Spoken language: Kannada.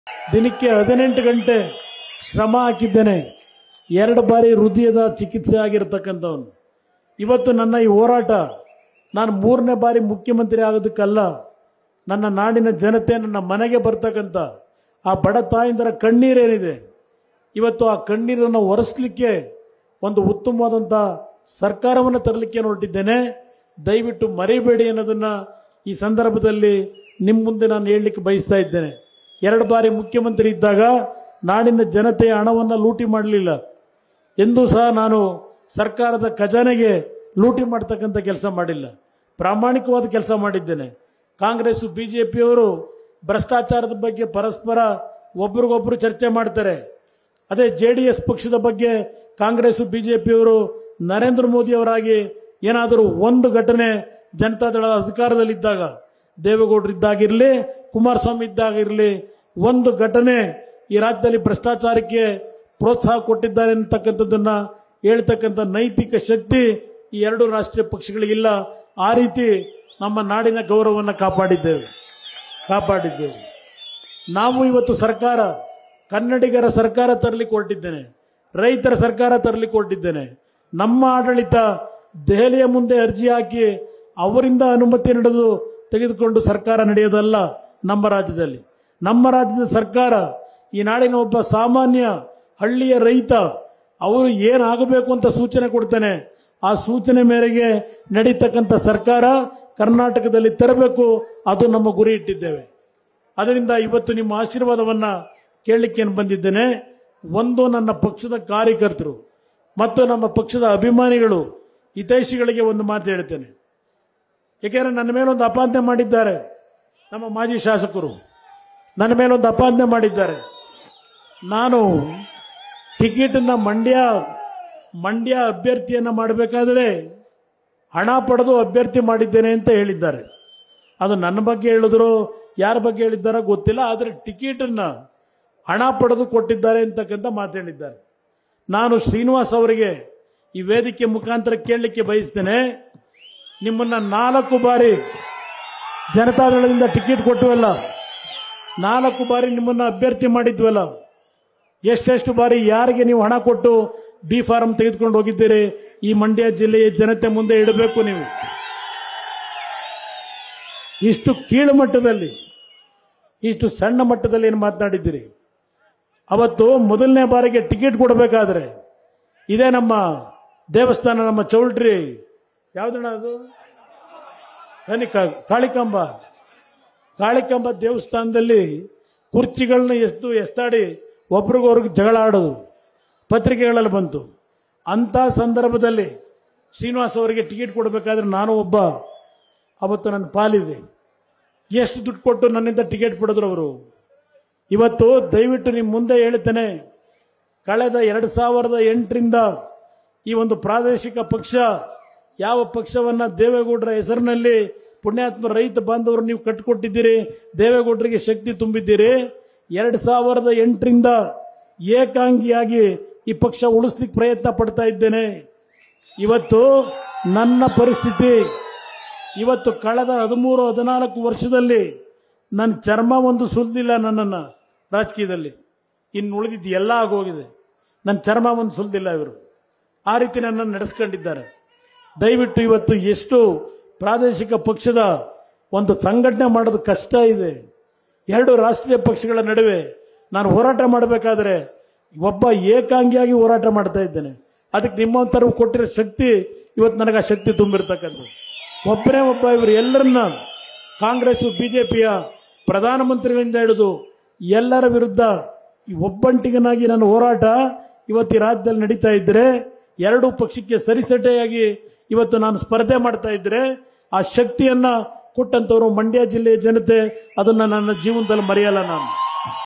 ದಿನಕ್ಕೆ ಹದಿನೆಂಟು ಗಂಟೆ ಶ್ರಮ ಹಾಕಿದ್ದೇನೆ ಎರಡು ಬಾರಿ ಹೃದಯದ ಚಿಕಿತ್ಸೆ ಆಗಿರತಕ್ಕಂಥವನು ಇವತ್ತು ನನ್ನ ಈ ಹೋರಾಟ ನಾನು ಮೂರನೇ ಬಾರಿ ಮುಖ್ಯಮಂತ್ರಿ ಆಗೋದಕ್ಕಲ್ಲ ನನ್ನ ನಾಡಿನ ಜನತೆ ನನ್ನ ಮನೆಗೆ ಬರ್ತಕ್ಕಂಥ ಆ ಬಡ ತಾಯಿಂದರ ಕಣ್ಣೀರೇನಿದೆ ಇವತ್ತು ಆ ಕಣ್ಣೀರನ್ನು ಒರೆಸ್ಲಿಕ್ಕೆ ಒಂದು ಉತ್ತಮವಾದಂಥ ಸರ್ಕಾರವನ್ನು ತರಲಿಕ್ಕೆ ಹೊರಟಿದ್ದೇನೆ ದಯವಿಟ್ಟು ಮರಿಬೇಡಿ ಅನ್ನೋದನ್ನ ಈ ಸಂದರ್ಭದಲ್ಲಿ ನಿಮ್ಮ ಮುಂದೆ ನಾನು ಹೇಳಲಿಕ್ಕೆ ಬಯಸ್ತಾ ಇದ್ದೇನೆ ಎರಡು ಬಾರಿ ಮುಖ್ಯಮಂತ್ರಿ ಇದ್ದಾಗ ನಾಡಿನ ಜನತೆಯ ಹಣವನ್ನು ಲೂಟಿ ಮಾಡಲಿಲ್ಲ ಎಂದೂ ಸಹ ನಾನು ಸರ್ಕಾರದ ಖಜಾನೆಗೆ ಲೂಟಿ ಮಾಡ್ತಕ್ಕಂಥ ಕೆಲಸ ಮಾಡಿಲ್ಲ ಪ್ರಾಮಾಣಿಕವಾದ ಕೆಲಸ ಮಾಡಿದ್ದೇನೆ ಕಾಂಗ್ರೆಸ್ ಬಿಜೆಪಿಯವರು ಭ್ರಷ್ಟಾಚಾರದ ಬಗ್ಗೆ ಪರಸ್ಪರ ಒಬ್ರಿಗೊಬ್ರು ಚರ್ಚೆ ಮಾಡ್ತಾರೆ ಅದೇ ಜೆ ಡಿ ಎಸ್ ಪಕ್ಷದ ಬಗ್ಗೆ ಕಾಂಗ್ರೆಸ್ ಬಿಜೆಪಿಯವರು ನರೇಂದ್ರ ಮೋದಿ ಅವರಾಗಿ ಏನಾದರೂ ಒಂದು ಘಟನೆ ಜನತಾದಳ ಅಧಿಕಾರದಲ್ಲಿದ್ದಾಗ ದೇವೇಗೌಡರು ಇದ್ದಾಗಿರಲಿ ಕುಮಾರಸ್ವಾಮಿ ಇದ್ದಾಗಿರಲಿ ಒಂದು ಘಟನೆ ಈ ರಾಜ್ಯದಲ್ಲಿ ಭ್ರಷ್ಟಾಚಾರಕ್ಕೆ ಪ್ರೋತ್ಸಾಹ ಕೊಟ್ಟಿದ್ದಾರೆ ಅಂತಕ್ಕಂಥದ್ದನ್ನ ಹೇಳ್ತಕ್ಕಂಥ ನೈತಿಕ ಶಕ್ತಿ ಈ ಎರಡು ರಾಷ್ಟ್ರೀಯ ಪಕ್ಷಗಳಿಗಿಲ್ಲ ಆ ರೀತಿ ನಮ್ಮ ನಾಡಿನ ಗೌರವವನ್ನು ಕಾಪಾಡಿದ್ದೇವೆ ಕಾಪಾಡಿದ್ದೇವೆ ನಾವು ಇವತ್ತು ಸರ್ಕಾರ ಕನ್ನಡಿಗರ ಸರ್ಕಾರ ತರಲಿಕ್ಕೆ ಹೊರಟಿದ್ದೇನೆ ರೈತರ ಸರ್ಕಾರ ತರಲಿಕ್ಕೆ ಹೊರಟಿದ್ದೇನೆ ನಮ್ಮ ಆಡಳಿತ ದೆಹಲಿಯ ಮುಂದೆ ಅರ್ಜಿ ಹಾಕಿ ಅವರಿಂದ ಅನುಮತಿ ನಡೆದು ತೆಗೆದುಕೊಂಡು ಸರ್ಕಾರ ನಡೆಯೋದಲ್ಲ ನಮ್ಮ ರಾಜ್ಯದಲ್ಲಿ ನಮ್ಮ ರಾಜ್ಯದ ಸರ್ಕಾರ ಈ ನಾಡಿನ ಒಬ್ಬ ಸಾಮಾನ್ಯ ಹಳ್ಳಿಯ ರೈತ ಅವರು ಏನಾಗಬೇಕು ಅಂತ ಸೂಚನೆ ಕೊಡ್ತಾನೆ ಆ ಸೂಚನೆ ಮೇರೆಗೆ ನಡೀತಕ್ಕಂಥ ಸರ್ಕಾರ ಕರ್ನಾಟಕದಲ್ಲಿ ತರಬೇಕು ಅದು ನಮ್ಮ ಗುರಿ ಇಟ್ಟಿದ್ದೇವೆ ಅದರಿಂದ ಇವತ್ತು ನಿಮ್ಮ ಆಶೀರ್ವಾದವನ್ನ ಕೇಳಲಿಕ್ಕೆ ಬಂದಿದ್ದೇನೆ ಒಂದು ನನ್ನ ಪಕ್ಷದ ಕಾರ್ಯಕರ್ತರು ಮತ್ತು ನಮ್ಮ ಪಕ್ಷದ ಅಭಿಮಾನಿಗಳು ಹಿತೈಷಿಗಳಿಗೆ ಒಂದು ಮಾತು ಹೇಳ್ತೇನೆ ಏಕೆಂದರೆ ನನ್ನ ಮೇಲೊಂದು ಅಪಾದನೆ ಮಾಡಿದ್ದಾರೆ ನಮ್ಮ ಮಾಜಿ ಶಾಸಕರು ನನ್ನ ಮೇಲೊಂದು ಅಪಾದನೆ ಮಾಡಿದ್ದಾರೆ ನಾನು ಟಿಕೆಟನ್ನು ಮಂಡ್ಯ ಮಂಡ್ಯ ಅಭ್ಯರ್ಥಿಯನ್ನು ಮಾಡಬೇಕಾದ್ರೆ ಹಣ ಪಡೆದು ಅಭ್ಯರ್ಥಿ ಮಾಡಿದ್ದೇನೆ ಅಂತ ಹೇಳಿದ್ದಾರೆ ಅದು ನನ್ನ ಬಗ್ಗೆ ಹೇಳಿದ್ರು ಯಾರ ಬಗ್ಗೆ ಹೇಳಿದ್ದಾರೋ ಗೊತ್ತಿಲ್ಲ ಆದರೆ ಟಿಕೆಟನ್ನು ಹಣ ಪಡೆದು ಕೊಟ್ಟಿದ್ದಾರೆ ಅಂತಕ್ಕಂಥ ಮಾತು ಹೇಳಿದ್ದಾರೆ ನಾನು ಶ್ರೀನಿವಾಸ್ ಅವರಿಗೆ ಈ ವೇದಿಕೆ ಮುಖಾಂತರ ಕೇಳಲಿಕ್ಕೆ ಬಯಸ್ತೇನೆ ನಿಮ್ಮನ್ನ ನಾಲ್ಕು ಬಾರಿ ಜನತಾದಳದಿಂದ ಟಿಕೆಟ್ ಕೊಟ್ಟವಲ್ಲ ನಾಲ್ಕು ಬಾರಿ ನಿಮ್ಮನ್ನ ಅಭ್ಯರ್ಥಿ ಮಾಡಿದ್ವಲ್ಲ ಎಷ್ಟೆಷ್ಟು ಬಾರಿ ಯಾರಿಗೆ ನೀವು ಹಣ ಕೊಟ್ಟು ಬಿ ಫಾರಂ ತೆಗೆದುಕೊಂಡು ಹೋಗಿದ್ದೀರಿ ಈ ಮಂಡ್ಯ ಜಿಲ್ಲೆಯ ಜನತೆ ಮುಂದೆ ಇಡಬೇಕು ನೀವು ಇಷ್ಟು ಕೀಳು ಮಟ್ಟದಲ್ಲಿ ಇಷ್ಟು ಸಣ್ಣ ಮಟ್ಟದಲ್ಲಿ ಏನು ಮಾತನಾಡಿದ್ದೀರಿ ಅವತ್ತು ಮೊದಲನೇ ಬಾರಿಗೆ ಟಿಕೆಟ್ ಕೊಡಬೇಕಾದ್ರೆ ಇದೇ ನಮ್ಮ ದೇವಸ್ಥಾನ ನಮ್ಮ ಚೌಲ್ಟ್ರಿ ಯಾವ್ದಣ್ಣ ಅದು ಕನಿಕ ಕಾಳಿಕಾಂಬ ಕಾಳಿಕಾಂಬ ದೇವಸ್ಥಾನದಲ್ಲಿ ಕುರ್ಚಿಗಳನ್ನ ಎಷ್ಟು ಎಸ್ತಾಡಿ ಒಬ್ರಿಗೊಬ್ರಿಗೆ ಜಗಳ ಆಡೋದು ಪತ್ರಿಕೆಗಳಲ್ಲಿ ಬಂತು ಅಂಥ ಸಂದರ್ಭದಲ್ಲಿ ಶ್ರೀನಿವಾಸ್ ಅವರಿಗೆ ಟಿಕೆಟ್ ಕೊಡಬೇಕಾದ್ರೆ ನಾನು ಒಬ್ಬ ಅವತ್ತು ನನ್ನ ಪಾಲಿದೆ ಎಷ್ಟು ದುಡ್ಡು ಕೊಟ್ಟು ನನ್ನಿಂದ ಟಿಕೆಟ್ ಪಡೆದ್ರು ಅವರು ಇವತ್ತು ದಯವಿಟ್ಟು ನಿಮ್ಮ ಮುಂದೆ ಹೇಳ್ತೇನೆ ಕಳೆದ ಎರಡು ಸಾವಿರದ ಎಂಟರಿಂದ ಈ ಒಂದು ಪ್ರಾದೇಶಿಕ ಪಕ್ಷ ಯಾವ ಪಕ್ಷವನ್ನ ದೇವೇಗೌಡರ ಹೆಸರಿನಲ್ಲಿ ಪುಣ್ಯಾತ್ಮ ರೈತ ಬಾಂಧವರು ನೀವು ಕಟ್ಟಿಕೊಟ್ಟಿದ್ದೀರಿ ದೇವೇಗೌಡರಿಗೆ ಶಕ್ತಿ ತುಂಬಿದ್ದೀರಿ ಎರಡು ಸಾವಿರದ ಎಂಟರಿಂದ ಏಕಾಂಗಿಯಾಗಿ ಈ ಪಕ್ಷ ಉಳಿಸ್ಲಿಕ್ಕೆ ಪ್ರಯತ್ನ ಪಡ್ತಾ ಇದ್ದೇನೆ ಇವತ್ತು ನನ್ನ ಪರಿಸ್ಥಿತಿ ಇವತ್ತು ಕಳೆದ ಹದಿಮೂರು ಹದಿನಾಲ್ಕು ವರ್ಷದಲ್ಲಿ ನನ್ನ ಚರ್ಮ ಒಂದು ಸುಲಿದಿಲ್ಲ ನನ್ನನ್ನು ರಾಜಕೀಯದಲ್ಲಿ ಇನ್ನು ಉಳಿದಿದ್ದು ಎಲ್ಲ ಆಗೋಗಿದೆ ನನ್ನ ಚರ್ಮ ಒಂದು ಸುಲಿದಿಲ್ಲ ಇವರು ಆ ರೀತಿ ನನ್ನನ್ನು ನಡೆಸ್ಕೊಂಡಿದ್ದಾರೆ ದಯವಿಟ್ಟು ಇವತ್ತು ಎಷ್ಟು ಪ್ರಾದೇಶಿಕ ಪಕ್ಷದ ಒಂದು ಸಂಘಟನೆ ಮಾಡೋದು ಕಷ್ಟ ಇದೆ ಎರಡು ರಾಷ್ಟ್ರೀಯ ಪಕ್ಷಗಳ ನಡುವೆ ನಾನು ಹೋರಾಟ ಮಾಡಬೇಕಾದ್ರೆ ಒಬ್ಬ ಏಕಾಂಗಿಯಾಗಿ ಹೋರಾಟ ಮಾಡ್ತಾ ಇದ್ದೇನೆ ಅದಕ್ಕೆ ನಿಮ್ಮಂತರ ಕೊಟ್ಟಿರೋ ಶಕ್ತಿ ಇವತ್ತು ನನಗೆ ಆ ಶಕ್ತಿ ತುಂಬಿರ್ತಕ್ಕಂಥದ್ದು ಒಬ್ಬನೇ ಒಬ್ಬ ಇವರು ಎಲ್ಲರನ್ನ ಕಾಂಗ್ರೆಸ್ ಬಿಜೆಪಿಯ ಪ್ರಧಾನಮಂತ್ರಿಗಳಿಂದ ಹಿಡಿದು ಎಲ್ಲರ ವಿರುದ್ಧ ಈ ಒಬ್ಬಂಟಿಗನಾಗಿ ನನ್ನ ಹೋರಾಟ ಇವತ್ತು ಈ ರಾಜ್ಯದಲ್ಲಿ ನಡೀತಾ ಇದ್ರೆ ಎರಡೂ ಪಕ್ಷಕ್ಕೆ ಸರಿಸಟೆಯಾಗಿ ಇವತ್ತು ನಾನು ಸ್ಪರ್ಧೆ ಮಾಡ್ತಾ ಇದ್ರೆ ಆ ಶಕ್ತಿಯನ್ನ ಕೊಟ್ಟಂತವರು ಮಂಡ್ಯ ಜಿಲ್ಲೆಯ ಜನತೆ ಅದನ್ನ ನನ್ನ ಜೀವನದಲ್ಲಿ ಮರೆಯಲ್ಲ ನಾನು